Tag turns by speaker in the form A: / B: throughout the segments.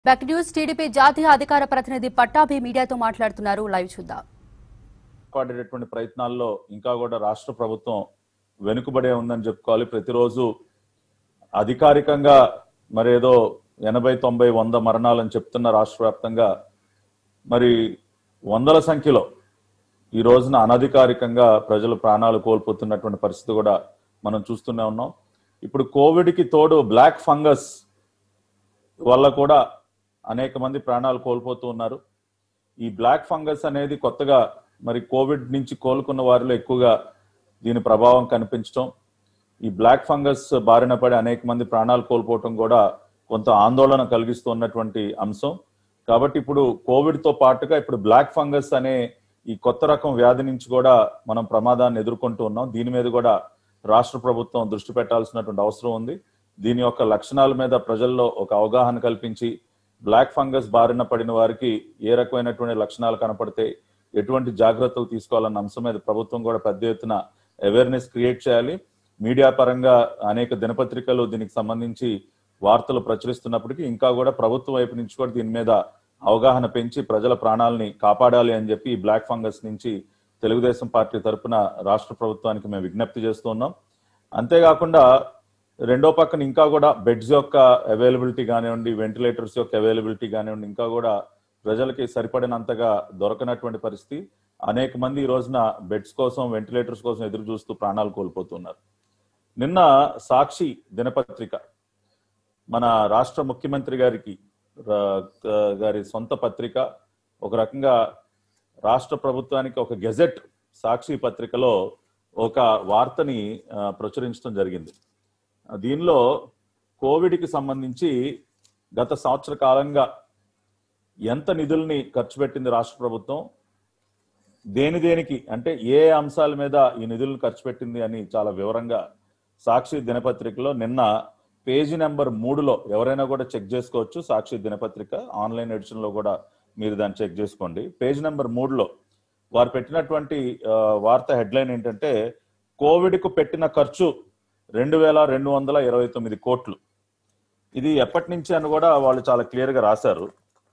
A: back news TDP జాతీయ అధికార ప్రతినిధి పట్టాభి మీడియాతో మాట్లాడుతున్నారు లైవ్ చూద్దాం
B: కాపాడేటటువంటి ప్రయత్నాల్లో ఇంకా కూడా రాష్ట్ర ప్రభుత్వం వెనుకబడే ఉందని చెప్పుకోవాలి ప్రతిరోజు అధికారికంగా మరేదో ఎనభై తొంభై వంద మరణాలని చెప్తున్న రాష్ట్ర వ్యాప్తంగా మరి వందల సంఖ్యలో ఈ రోజున అనధికారికంగా ప్రజలు ప్రాణాలు కోల్పోతున్నటువంటి పరిస్థితి కూడా మనం చూస్తూనే ఉన్నాం ఇప్పుడు కోవిడ్కి తోడు బ్లాక్ ఫంగస్ వల్ల కూడా అనేక మంది ప్రాణాలు కోల్పోతూ ఉన్నారు ఈ బ్లాక్ ఫంగస్ అనేది కొత్తగా మరి కోవిడ్ నుంచి కోలుకున్న వారిలో ఎక్కువగా దీని ప్రభావం కనిపించడం ఈ బ్లాక్ ఫంగస్ బారిన పడి అనేక మంది ప్రాణాలు కోల్పోవటం కూడా కొంత ఆందోళన కలిగిస్తున్నటువంటి అంశం కాబట్టి ఇప్పుడు కోవిడ్ తో పాటుగా ఇప్పుడు బ్లాక్ ఫంగస్ అనే ఈ కొత్త రకం వ్యాధి నుంచి కూడా మనం ప్రమాదాన్ని ఎదుర్కొంటూ ఉన్నాం దీని మీద కూడా రాష్ట్ర ప్రభుత్వం దృష్టి పెట్టాల్సినటువంటి అవసరం ఉంది దీని యొక్క లక్షణాల మీద ప్రజల్లో ఒక అవగాహన కల్పించి బ్లాక్ ఫంగస్ బారిన పడిన వారికి ఏ రకమైనటువంటి లక్షణాలు కనపడితే ఎటువంటి జాగ్రత్తలు తీసుకోవాలన్న అంశం మీద ప్రభుత్వం కూడా పెద్ద ఎత్తున అవేర్నెస్ క్రియేట్ చేయాలి మీడియా పరంగా అనేక దినపత్రికలు దీనికి సంబంధించి వార్తలు ప్రచురిస్తున్నప్పటికీ ఇంకా కూడా ప్రభుత్వం వైపు నుంచి కూడా దీని మీద అవగాహన పెంచి ప్రజల ప్రాణాలని కాపాడాలి అని చెప్పి ఈ బ్లాక్ ఫంగస్ నుంచి తెలుగుదేశం పార్టీ తరపున రాష్ట్ర ప్రభుత్వానికి మేము విజ్ఞప్తి చేస్తున్నాం అంతేకాకుండా రెండో పక్కన ఇంకా కూడా బెడ్స్ యొక్క అవైలబిలిటీ కానివ్వండి వెంటిలేటర్స్ యొక్క అవైలబిలిటీ కానివ్వండి ఇంకా కూడా ప్రజలకి సరిపడినంతగా దొరకనటువంటి పరిస్థితి అనేక మంది ఈ రోజున బెడ్స్ కోసం వెంటిలేటర్స్ కోసం ఎదురు చూస్తూ ప్రాణాలు కోల్పోతున్నారు నిన్న సాక్షి దినపత్రిక మన రాష్ట్ర ముఖ్యమంత్రి గారికి రా- గారి సొంత పత్రిక ఒక రకంగా రాష్ట్ర ప్రభుత్వానికి ఒక గెజెట్ సాక్షి పత్రికలో ఒక వార్తని ఆ, ప్రచురించడం జరిగింది ఆ, దీనిలో కోవిడ్కి సంబంధించి గత సంవత్సర కాలంగా ఎంత నిధుల్ని ఖర్చు పెట్టింది రాష్ట్ర ప్రభుత్వం దేని దేనికి అంటే ఏ అంశాల మీద ఈ నిధులను ఖర్చు పెట్టింది అని చాలా వివరంగా సాక్షి దినపత్రికలో నిన్న పేజీ నెంబర్ మూడులో ఎవరైనా కూడా చెక్ చేసుకోవచ్చు సాక్షి దినపత్రిక ఆన్లైన్ ఎడిషన్ లో కూడా మీరు దాన్ని చెక్ చేసుకోండి పేజ్ నెంబర్ మూడులో వారు పెట్టినటువంటి ఆ, వార్త హెడ్లైన్ ఏంటంటే కోవిడ్ కు పెట్టిన ఖర్చు రెండు వేల రెండు వందల ఇరవై తొమ్మిది కోట్లు ఇది ఎప్పటి నుంచి అని కూడా వాళ్ళు చాలా క్లియర్ గా రాశారు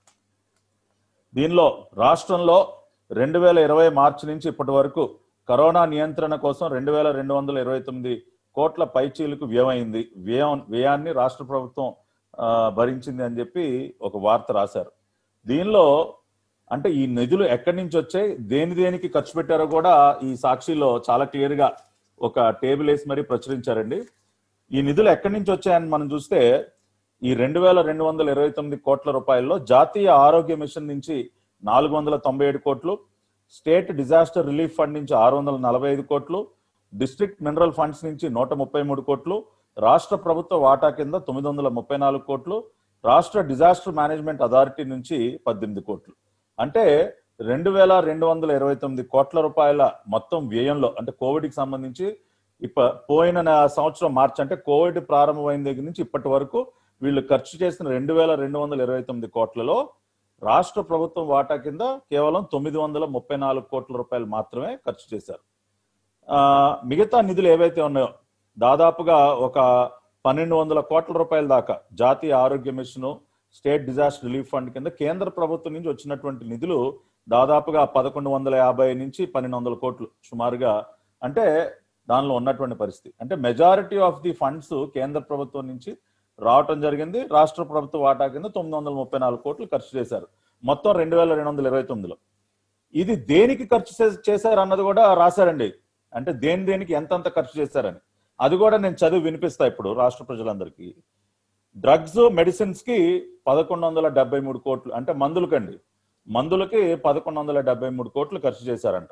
B: దీనిలో రాష్ట్రంలో రెండు వేల ఇరవై మార్చి నుంచి ఇప్పటి వరకు కరోనా నియంత్రణ కోసం రెండు వేల రెండు వందల ఇరవై తొమ్మిది కోట్ల పైచీలకు వ్యయమైంది వ్యయం వ్యయాన్ని రాష్ట్ర ప్రభుత్వం ఆ, భరించింది అని చెప్పి ఒక వార్త రాశారు దీనిలో అంటే ఈ నిధులు ఎక్కడి నుంచి వచ్చాయి దేని దేనికి ఖర్చు పెట్టారో కూడా ఈ సాక్షిలో చాలా క్లియర్ గా ఒక టేబుల్ వేసి మరీ ప్రచురించారండి ఈ నిధులు ఎక్కడి నుంచి వచ్చాయని మనం చూస్తే ఈ రెండు వేల రెండు వందల ఇరవై తొమ్మిది కోట్ల రూపాయల్లో జాతీయ ఆరోగ్య మిషన్ నుంచి నాలుగు వందల తొంభై ఏడు కోట్లు స్టేట్ డిజాస్టర్ రిలీఫ్ ఫండ్ నుంచి ఆరు వందల నలభై ఐదు కోట్లు డిస్ట్రిక్ట్ మినరల్ ఫండ్స్ నుంచి నూట ముప్పై మూడు కోట్లు రాష్ట్ర ప్రభుత్వ వాటా కింద తొమ్మిది వందల ముప్పై నాలుగు కోట్లు రాష్ట్ర డిజాస్టర్ మేనేజ్మెంట్ అథారిటీ నుంచి పద్దెనిమిది కోట్లు అంటే రెండు వేల రెండు వందల ఇరవై తొమ్మిది కోట్ల రూపాయల మొత్తం వ్యయంలో అంటే కోవిడ్ కి సంబంధించి ఇప్ప పోయిన నా సంవత్సరం మార్చి అంటే కోవిడ్ ప్రారంభమైన దగ్గర నుంచి ఇప్పటి వరకు వీళ్ళు ఖర్చు చేసిన రెండు వేల రెండు వందల ఇరవై తొమ్మిది కోట్లలో రాష్ట్ర ప్రభుత్వం వాటా కింద కేవలం తొమ్మిది వందల ముప్పై నాలుగు కోట్ల రూపాయలు మాత్రమే ఖర్చు చేశారు ఆ, మిగతా నిధులు ఏవైతే ఉన్నాయో దాదాపుగా ఒక పన్నెండు వందల కోట్ల రూపాయల దాకా జాతీయ ఆరోగ్య mission state disaster relief fund కింద కేంద్ర ప్రభుత్వం నుంచి వచ్చినటువంటి నిధులు దాదాపుగా పదకొండు వందల యాభై నుంచి పన్నెండు వందల కోట్లు సుమారుగా అంటే దానిలో ఉన్నటువంటి పరిస్థితి అంటే మెజారిటీ ఆఫ్ ది ఫండ్స్ కేంద్ర ప్రభుత్వం నుంచి రావటం జరిగింది రాష్ట్ర ప్రభుత్వ వాటా కింద తొమ్మిది వందల ముప్పై నాలుగు కోట్లు ఖర్చు చేశారు మొత్తం రెండు వేల రెండు వందల ఇరవై తొమ్మిదిలో ఇది దేనికి ఖర్చు చే- చేశారు అన్నది కూడా రాశారండి అంటే దేని దేనికి ఎంతంత ఖర్చు చేశారని అది కూడా నేను చదివి వినిపిస్తా ఇప్పుడు రాష్ట్ర ప్రజలందరికీ డ్రగ్స్ మెడిసిన్స్ కి పదకొండు వందల డెబ్బై మూడు కోట్లు అంటే మందులకండి మందులకి పదకొండు వందల డెబ్బై మూడు కోట్లు ఖర్చు చేశారంట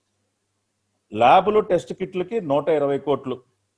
B: ల్యాబులు టెస్ట్ కిట్లకి నూట ఇరవై కోట్లు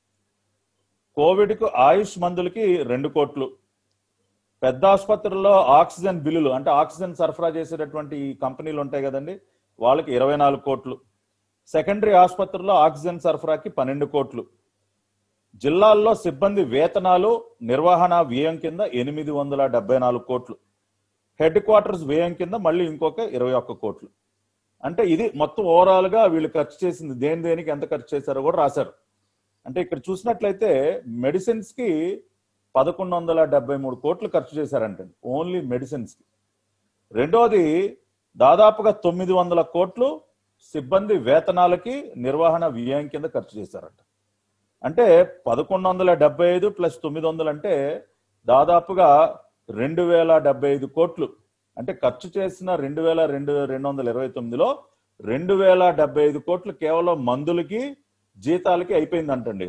B: కోవిడ్ కు ఆయుష్ మందులకి రెండు కోట్లు పెద్ద ఆసుపత్రుల్లో ఆక్సిజన్ బిల్లులు అంటే ఆక్సిజన్ సరఫరా చేసేటటువంటి ఈ కంపెనీలు ఉంటాయి కదండి వాళ్ళకి ఇరవై నాలుగు కోట్లు సెకండరీ ఆసుపత్రుల్లో ఆక్సిజన్ సరఫరాకి పన్నెండు కోట్లు జిల్లాల్లో సిబ్బంది వేతనాలు నిర్వహణ వ్యయం కింద ఎనిమిది వందల డెబ్బై నాలుగు కోట్లు హెడ్ క్వార్టర్స్ వ్యయం కింద మళ్ళీ ఇంకొక ఇరవై ఒక్క కోట్లు అంటే ఇది మొత్తం ఓవరాల్ గా వీళ్ళు ఖర్చు చేసింది దేని దేనికి ఎంత ఖర్చు చేశారో కూడా రాశారు అంటే ఇక్కడ చూసినట్లయితే మెడిసిన్స్ కి పదకొండు వందల డెబ్బై మూడు కోట్లు ఖర్చు చేశారంటండి ఓన్లీ మెడిసిన్స్ కి రెండోది దాదాపుగా తొమ్మిది వందల కోట్లు సిబ్బంది వేతనాలకి నిర్వహణ వ్యయం కింద ఖర్చు చేశారంట అంటే పదకొండు వందల డెబ్బై ఐదు ప్లస్ తొమ్మిది వందలు అంటే దాదాపుగా రెండు వేల డెబ్బై ఐదు కోట్లు అంటే ఖర్చు చేసిన రెండు వేల రెండు రెండు వందల ఇరవై తొమ్మిదిలో రెండు వేల డెబ్బై ఐదు కోట్లు కేవలం మందులకి జీతాలకి అయిపోయిందంటండి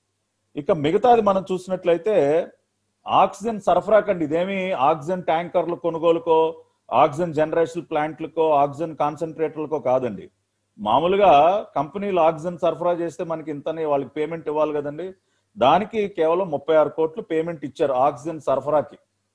B: ఇక మిగతాది మనం చూసినట్లయితే ఆక్సిజన్ సరఫరా కండి ఇదేమి ఆక్సిజన్ ట్యాంకర్లు కొనుగోలుకో ఆక్సిజన్ జనరేషన్ ప్లాంట్లకో ఆక్సిజన్ కాన్సన్ట్రేటర్లకో కాదండి మామూలుగా కంపెనీలు ఆక్సిజన్ సరఫరా చేస్తే మనకి ఇంతనే వాళ్ళకి పేమెంట్ ఇవ్వాలి కదండి దానికి కేవలం ముప్పై ఆరు కోట్లు పేమెంట్ ఇచ్చారు ఆక్సిజన్ సరఫరాకి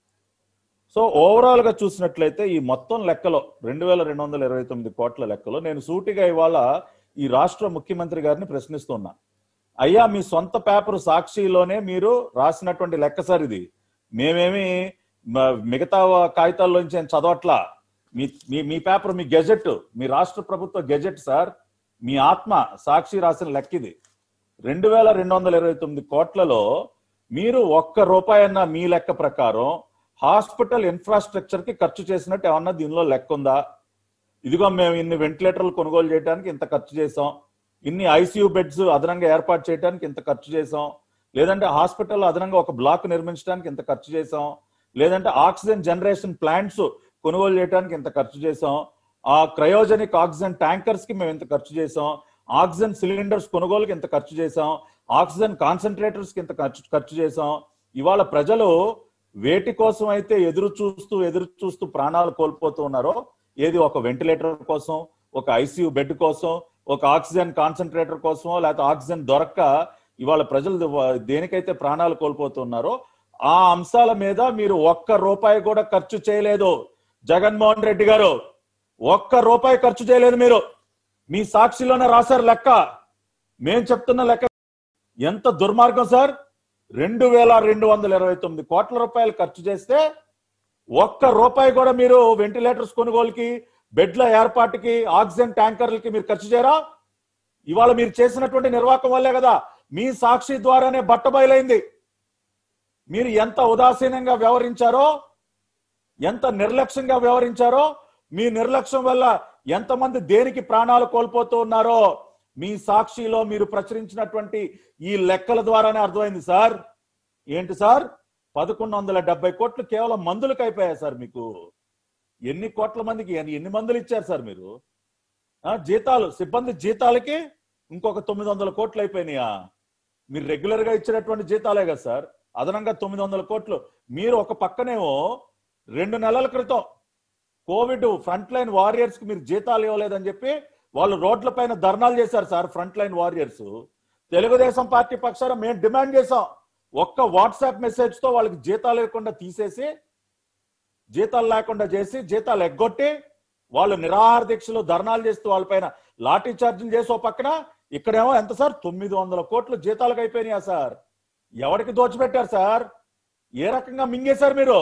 B: సో ఓవరాల్ గా చూసినట్లయితే ఈ మొత్తం లెక్కలో రెండు వేల రెండు వందల ఇరవై తొమ్మిది కోట్ల లెక్కలో నేను సూటిగా ఇవాళ ఈ రాష్ట్ర ముఖ్యమంత్రి గారిని ప్రశ్నిస్తున్నా అయ్యా మీ సొంత పేపర్ సాక్షిలోనే మీరు రాసినటువంటి లెక్క సార్ ఇది మేమేమి మ- మిగతా కాగితాల్లోంచి ఏం చదవట్లా మీ మీ మీ పేపర్ మీ గెజెట్ మీ రాష్ట్ర ప్రభుత్వ గెజెట్ సార్ మీ ఆత్మ సాక్షి రాసిన లెక్క ఇది రెండు వేల రెండు వందల ఇరవై తొమ్మిది కోట్లలో మీరు ఒక్క రూపాయి అన్న మీ లెక్క ప్రకారం హాస్పిటల్ ఇన్ఫ్రాస్ట్రక్చర్ కి ఖర్చు చేసినట్టు ఏమన్నా దీనిలో లెక్క ఉందా ఇదిగో మేము ఇన్ని వెంటిలేటర్లు కొనుగోలు చేయడానికి ఇంత ఖర్చు చేసాం ఇన్ని ఐసీయూ బెడ్స్ అదనంగా ఏర్పాటు చేయడానికి ఇంత ఖర్చు చేసాం లేదంటే హాస్పిటల్ అదనంగా ఒక బ్లాక్ నిర్మించడానికి ఇంత ఖర్చు చేసాం లేదంటే ఆక్సిజన్ జనరేషన్ ప్లాంట్స్ కొనుగోలు చేయడానికి ఇంత ఖర్చు చేసాం ఆ క్రయోజనిక్ ఆక్సిజన్ ట్యాంకర్స్ కి మేము ఇంత ఖర్చు చేసాం ఆక్సిజన్ సిలిండర్స్ కొనుగోలుకి ఇంత ఖర్చు చేసాం ఆక్సిజన్ కాన్సన్ట్రేటర్స్ కి ఇంత ఖర్చు ఖర్చు చేసాం ఇవాళ ప్రజలు వేటి కోసం అయితే ఎదురు చూస్తూ ఎదురు చూస్తూ ప్రాణాలు కోల్పోతూ ఉన్నారో ఏది ఒక వెంటిలేటర్ కోసం ఒక ఐసీయూ బెడ్ కోసం ఒక ఆక్సిజన్ కాన్సన్ట్రేటర్ కోసమో లేకపోతే ఆక్సిజన్ దొరక్క ఇవాళ ప్రజలు దేనికైతే ప్రాణాలు కోల్పోతున్నారో ఆ అంశాల మీద మీరు ఒక్క రూపాయి కూడా ఖర్చు చేయలేదు జగన్మోహన్ రెడ్డి గారు ఒక్క రూపాయి ఖర్చు చేయలేదు మీరు మీ సాక్షిలోనే రాశారు లెక్క మేం చెప్తున్న లెక్క ఎంత దుర్మార్గం సార్ రెండు వేల రెండు వందల ఇరవై తొమ్మిది కోట్ల రూపాయలు ఖర్చు చేస్తే ఒక్క రూపాయి కూడా మీరు వెంటిలేటర్స్ కొనుగోలుకి బెడ్ల ఏర్పాటుకి ఆక్సిజన్ ట్యాంకర్లకి మీరు ఖర్చు చేయరా ఇవాళ మీరు చేసినటువంటి నిర్వాహకం వల్లే కదా మీ సాక్షి ద్వారానే బట్టబయలైంది మీరు ఎంత ఉదాసీనంగా వ్యవహరించారో ఎంత నిర్లక్ష్యంగా వ్యవహరించారో మీ నిర్లక్ష్యం వల్ల ఎంతమంది దేనికి ప్రాణాలు కోల్పోతూ ఉన్నారో మీ సాక్షిలో మీరు ప్రచురించినటువంటి ఈ లెక్కల ద్వారానే అర్థమైంది సార్ ఏంటి సార్ పదకొండు వందల డెబ్బై కోట్లు కేవలం మందులకు అయిపోయాయి సార్ మీకు ఎన్ని కోట్ల మందికి ఎన్ని ఎన్ని మందులు ఇచ్చారు సార్ మీరు ఆ, జీతాలు సిబ్బంది జీతాలకి ఇంకొక తొమ్మిది వందల కోట్లు అయిపోయినాయా మీరు రెగ్యులర్ గా ఇచ్చినటువంటి జీతాలే కదా సార్ అదనంగా తొమ్మిది వందల కోట్లు మీరు ఒక పక్కనేమో రెండు నెలల క్రితం కోవిడ్ ఫ్రంట్ లైన్ వారియర్స్ కి మీరు జీతాలు ఇవ్వలేదని చెప్పి వాళ్ళు రోడ్ల పైన ధర్నాలు చేశారు sir front line warriors Telugu Desam party పక్షాన మేము డిమాండ్ చేసాం ఒక్క వాట్సాప్ మెసేజ్ తో వాళ్ళకి జీతాలు ఇవ్వకుండా తీసేసి జీతాలు లేకుండా చేసి జీతాలు ఎగ్గొట్టి వాళ్ళు నిరాహార దీక్షలు ధర్నాలు చేస్తూ వాళ్ళపైన లాఠీ చార్జీలు చేసి ఓ పక్కన ఇక్కడేమో ఎంత సార్ తొమ్మిది వందల కోట్లు జీతాలకు అయిపోయినాయా సార్ ఎవరికి దోచిపెట్టారు సార్ ఏ రకంగా మింగేశారు మీరు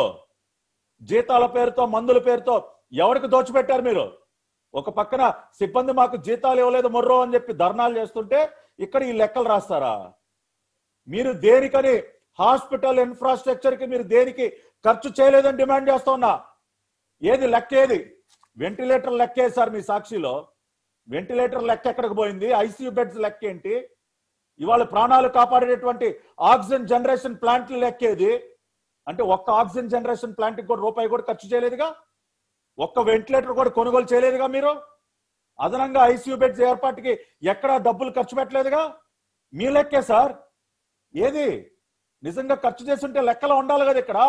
B: జీతాల పేరుతో మందుల పేరుతో ఎవరికి దోచిపెట్టారు మీరు ఒక పక్కన సిబ్బంది మాకు జీతాలు ఇవ్వలేదు మొర్రో అని చెప్పి ధర్నాలు చేస్తుంటే ఇక్కడ ఈ లెక్కలు రాస్తారా మీరు దేనికని హాస్పిటల్ ఇన్ఫ్రాస్ట్రక్చర్ కి మీరు దేనికి ఖర్చు చేయలేదని డిమాండ్ చేస్తున్నా ఏది లెక్క ఏది వెంటిలేటర్ లెక్క ఏది సార్ మీ సాక్షిలో వెంటిలేటర్ లెక్క ఎక్కడికి పోయింది ఐసీయూ బెడ్స్ లెక్క ఏంటి ఇవాళ ప్రాణాలు కాపాడేటటువంటి ఆక్సిజన్ జనరేషన్ ప్లాంట్లు లెక్కేది అంటే ఒక్క ఆక్సిజన్ జనరేషన్ ప్లాంట్ కూడా రూపాయి కూడా ఖర్చు చేయలేదుగా ఒక్క వెంటిలేటర్ కూడా కొనుగోలు చేయలేదుగా మీరు అదనంగా ఐసీయూ బెడ్స్ ఏర్పాటుకి ఎక్కడా డబ్బులు ఖర్చు పెట్టలేదుగా మీ లెక్కే సార్ ఏది నిజంగా ఖర్చు చేస్తుంటే లెక్కలో ఉండాలి కదా ఇక్కడ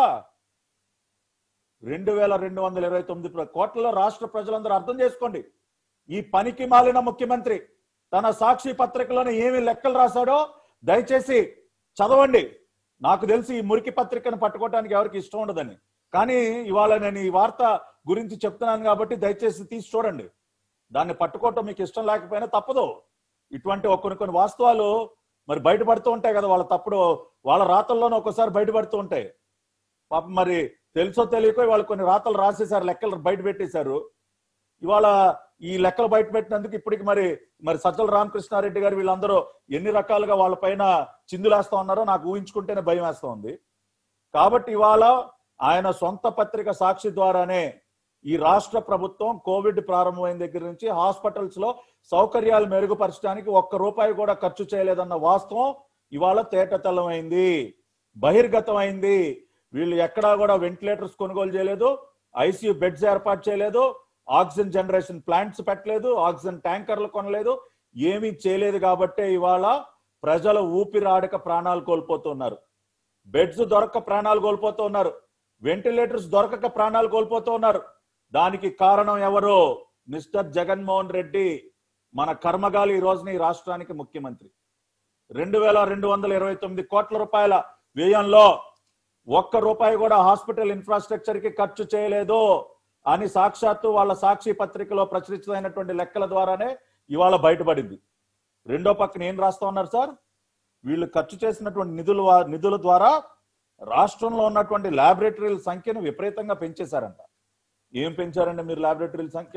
B: రెండు వేల రెండు వందల ఇరవై తొమ్మిది ప్ర- కోట్లలో రాష్ట్ర ప్రజలందరూ అర్థం చేసుకోండి ఈ పనికి మాలిన ముఖ్యమంత్రి తన సాక్షి పత్రికలోనే ఏమి లెక్కలు రాశాడో దయచేసి చదవండి నాకు తెలిసి ఈ మురికి పత్రికను పట్టుకోవడానికి ఎవరికి ఇష్టం ఉండదని కానీ ఇవాళ నేను ఈ వార్త గురించి చెప్తున్నాను కాబట్టి దయచేసి తీసి చూడండి దాన్ని పట్టుకోవటం మీకు ఇష్టం లేకపోయినా తప్పదు ఇటువంటి ఒక కొన్ని కొన్ని వాస్తవాలు మరి బయటపడుతూ ఉంటాయి కదా వాళ్ళ తప్పుడు వాళ్ళ రాతల్లోనే ఒక్కోసారి బయటపడుతూ ఉంటాయి పాపం మరి తెలుసో తెలియకో వాళ్ళు కొన్ని రాతలు రాసేసారు లెక్కలు బయట పెట్టేశారు ఇవాళ ఈ లెక్కలు బయట పెట్టినందుకు ఇప్పటికి మరి మరి సజ్జల రామకృష్ణారెడ్డి గారు వీళ్ళందరూ ఎన్ని రకాలుగా వాళ్ళ పైన చిందులేస్తా ఉన్నారో నాకు ఊహించుకుంటేనే భయం వేస్తా ఉంది కాబట్టి ఇవాళ ఆయన సొంత పత్రిక సాక్షి ద్వారానే ఈ రాష్ట్ర ప్రభుత్వం కోవిడ్ ప్రారంభమైన దగ్గర నుంచి హాస్పిటల్స్ లో సౌకర్యాలు మెరుగుపరచడానికి ఒక్క రూపాయి కూడా ఖర్చు చేయలేదన్న వాస్తవం ఇవాళ తేటతెల్లమైంది బహిర్గతమైంది వీళ్ళు ఎక్కడా కూడా వెంటిలేటర్స్ కొనుగోలు చేయలేదు ఐసీయూ బెడ్స్ ఏర్పాటు చేయలేదు ఆక్సిజన్ జనరేషన్ ప్లాంట్స్ పెట్టలేదు ఆక్సిజన్ ట్యాంకర్లు కొనలేదు ఏమీ చేయలేదు కాబట్టే ఇవాళ ప్రజల ఊపిరాడక ప్రాణాలు కోల్పోతున్నారు బెడ్స్ దొరక్క ప్రాణాలు కోల్పోతున్నారు వెంటిలేటర్స్ దొరకక ప్రాణాలు కోల్పోతున్నారు దానికి కారణం ఎవరు మిస్టర్ జగన్మోహన్ రెడ్డి మన కర్మగాలి ఈ రోజున ఈ రాష్ట్రానికి ముఖ్యమంత్రి రెండు వేల రెండు వందల ఇరవై తొమ్మిది కోట్ల రూపాయల వ్యయంలో ఒక్క రూపాయి కూడా హాస్పిటల్ ఇన్ఫ్రాస్ట్రక్చర్ కి ఖర్చు చేయలేదు అని సాక్షాత్తు వాళ్ళ సాక్షి పత్రికలో ప్రచురితమైనటువంటి లెక్కల ద్వారానే ఇవాళ బయటపడింది రెండో పక్కన ఏం రాస్తా ఉన్నారు సార్ వీళ్ళు ఖర్చు చేసినటువంటి నిధుల వా- నిధుల ద్వారా రాష్ట్రంలో ఉన్నటువంటి ల్యాబొరేటరీల సంఖ్యను విపరీతంగా పెంచేశారంట ఏం పెంచారండి మీరు ల్యాబొరేటరీల సంఖ్య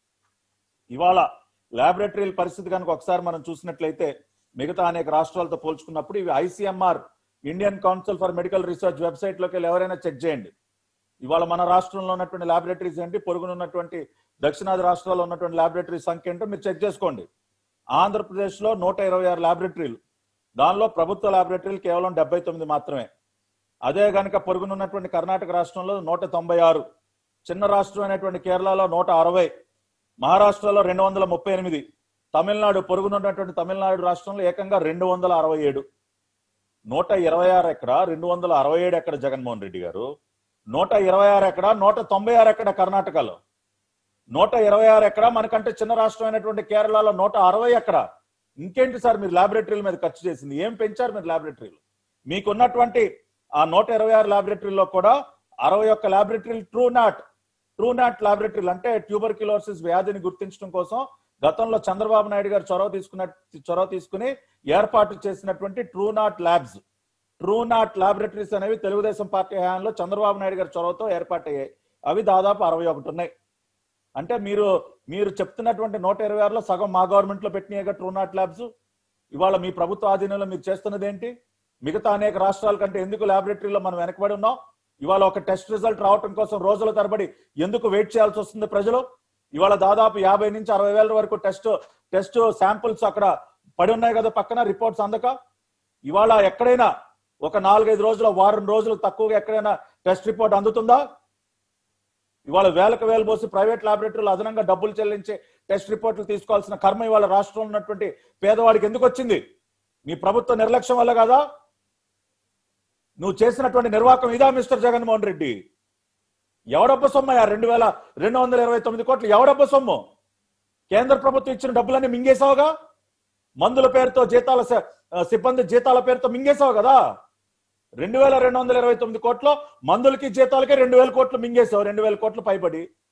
B: ఇవాళ ల్యాబొరేటరీల పరిస్థితి కనుక ఒకసారి మనం చూసినట్లయితే మిగతా అనేక రాష్ట్రాలతో పోల్చుకున్నప్పుడు ఇవి ICMR Indian council for medical research website లోకి వెళ్ళి ఎవరైనా చెక్ చేయండి ఇవాళ మన రాష్ట్రంలో ఉన్నటువంటి ల్యాబొరేటరీస్ ఏంటి పొరుగున ఉన్నటువంటి దక్షిణాది రాష్ట్రాల్లో ఉన్నటువంటి ల్యాబొరేటరీ సంఖ్య ఏంటో మీరు చెక్ చేసుకోండి ఆంధ్రప్రదేశ్ లో నూట ఇరవై ఆరు ల్యాబొరేటరీలు దానిలో ప్రభుత్వ ల్యాబొరేటరీలు కేవలం డెబ్బై తొమ్మిది మాత్రమే అదే గనుక పొరుగునున్నటువంటి కర్ణాటక రాష్ట్రంలో నూట తొంభై ఆరు చిన్న రాష్ట్రం అయినటువంటి కేరళలో నూట అరవై మహారాష్ట్రలో రెండు వందల ముప్పై ఎనిమిది తమిళనాడు పొరుగునున్నటువంటి తమిళనాడు రాష్ట్రంలో ఏకంగా రెండు వందల అరవై ఏడు నూట ఇరవై ఆరు ఎక్కడ రెండు వందల అరవై ఏడు ఎక్కడ జగన్మోహన్ రెడ్డి గారు నూట ఇరవై ఆరు ఎక్కడ నూట తొంభై ఆరు ఎక్కడ కర్ణాటకలో నూట ఇరవై ఆరు ఎక్కడ మనకంటే చిన్న రాష్ట్రం అయినటువంటి కేరళలో నూట అరవై ఎక్కడ ఇంకేంటి సార్ మీరు ల్యాబొరేటరీల మీద ఖర్చు చేసింది ఏం పెంచారు మీరు ల్యాబొరేటరీలు మీకున్నటువంటి ఆ నూట ఇరవై ఆరు ల్యాబొరేటరీలో కూడా అరవై ఒక్క ల్యాబొరేటరీలు ట్రూ నాట్ ట్రూ నాట్ ల్యాబొరేటరీలు అంటే ట్యూబర్క్యులోసిస్ వ్యాధిని గుర్తించడం కోసం గతంలో చంద్రబాబు నాయుడు గారు చొరవ తీసుకున్న చొరవ తీసుకుని ఏర్పాటు చేసినటువంటి TrueNat labs TrueNat laboratories అనేవి తెలుగుదేశం పార్టీ హయాంలో చంద్రబాబు నాయుడు గారి చొరవతో ఏర్పాటయ్యాయి అవి దాదాపు అరవై ఒకటి ఉన్నాయి అంటే మీరు మీరు చెప్తున్నటువంటి నూట ఇరవై ఆరులో సగం మా గవర్నమెంట్ లో పెట్టినాయిగా ట్రూ నాట్ ల్యాబ్స్ ఇవాళ మీ ప్రభుత్వ ఆధీనంలో మీరు చేస్తున్నది ఏంటి మిగతా అనేక రాష్ట్రాల కంటే ఎందుకు ల్యాబొరేటరీలో మనం వెనకబడి ఉన్నాం ఇవాళ ఒక టెస్ట్ రిజల్ట్ రావటం కోసం రోజుల తరబడి ఎందుకు వెయిట్ చేయాల్సి వస్తుంది ప్రజలు ఇవాళ దాదాపు యాభై నుంచి అరవై వేల వరకు టెస్ట్ టెస్ట్ శాంపుల్స్ అక్కడ పడి ఉన్నాయి కదా పక్కన రిపోర్ట్స్ అందక ఇవాళ ఎక్కడైనా ఒక నాలుగైదు రోజుల వారం రోజులు తక్కువగా ఎక్కడైనా టెస్ట్ రిపోర్ట్ అందుతుందా ఇవాళ వేలకు వేలు పోసి ప్రైవేట్ ల్యాబొరేటరీలు అదనంగా డబ్బులు చెల్లించి టెస్ట్ రిపోర్ట్లు తీసుకోవాల్సిన కర్మ ఇవాళ రాష్ట్రంలో ఉన్నటువంటి పేదవాడికి ఎందుకు వచ్చింది మీ ప్రభుత్వ నిర్లక్ష్యం వల్ల కదా నువ్వు చేసినటువంటి నిర్వాహకం ఇదా మిస్టర్ జగన్మోహన్ రెడ్డి ఎవడబ్బ సొమ్ము ఆ రెండు వేల రెండు వందల ఇరవై తొమ్మిది కోట్లు ఎవడబ్బ సొమ్ము కేంద్ర ప్రభుత్వం ఇచ్చిన డబ్బులన్నీ మింగేసావుగా మందుల పేరుతో జీతాల స- ఆ, సిబ్బంది జీతాల పేరుతో మింగేసావు కదా రెండు వేల రెండు వందల ఇరవై తొమ్మిది కోట్లు మందులకి జీతాలకి రెండు వేల కోట్లు మింగేసావు రెండు వేల కోట్లు పైబడి